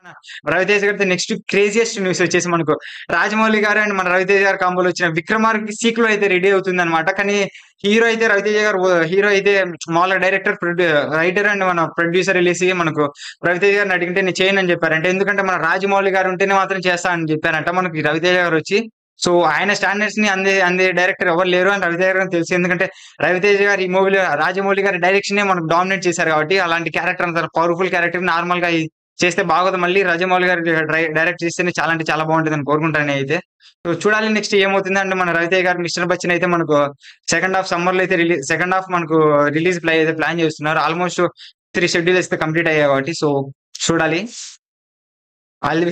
రవితేజ గారితో next craziest news వచ్చేసి మనకు రాజమౌళి గారు అండ్ మన రవితేజ గారి కాంబోలో వచ్చిన విక్రమార్కి సీక్వెల్ అయితే రెడీ అవుతుంది అనమాట కానీ హీరో అయితే రవితేజ గారు హీరో అయితే మామూలుగా డైరెక్టర్ రైటర్ అండ్ మన ప్రొడ్యూసర్ వెళ్ళేసి మనకు రవితేజ గారిని అడిగితే నేను చేయను అని చెప్పారు అంటే ఎందుకంటే మన రాజమౌళి గారు ఉంటేనే మాత్రం చేస్తా అని చెప్పారంట మనకి రవితేజ గారు వచ్చి సో ఆయన స్టాండర్డ్స్ ని అందే అందే డైరెక్టర్ ఎవరు లేరు అని రవితేజ గారు తెలుసు ఎందుకంటే రవితేజ గారు ఈ మూవీలో రాజమౌళి గారి డైరెక్షన్ మనకు డామినేట్ చేశారు కాబట్టి అలాంటి క్యారెక్టర్ అంత పవర్ఫుల్ క్యారెక్టర్ నార్మల్ గా చేస్తే బాగోదు మళ్ళీ రాజమౌళి గారు డైరెక్ట్ చేస్తేనే చాలా అంటే చాలా బాగుంటుంది అని కోరుకుంటాను అయితే సో చూడాలి నెక్స్ట్ ఏమవుతుంది అంటే మన రవితేజ గారు మిస్టర్ బచ్చన్ అయితే మనకు సెకండ్ హాఫ్ సమ్మర్ లో అయితే రిలీజ్ సెకండ్ హాఫ్ మనకు రిలీజ్ ప్లే అయితే ప్లాన్ చేస్తున్నారు ఆల్మోస్ట్ త్రీ షెడ్యూల్స్ అయితే కంప్లీట్ అయ్యాయి కాబట్టి సో చూడాలి ఆల్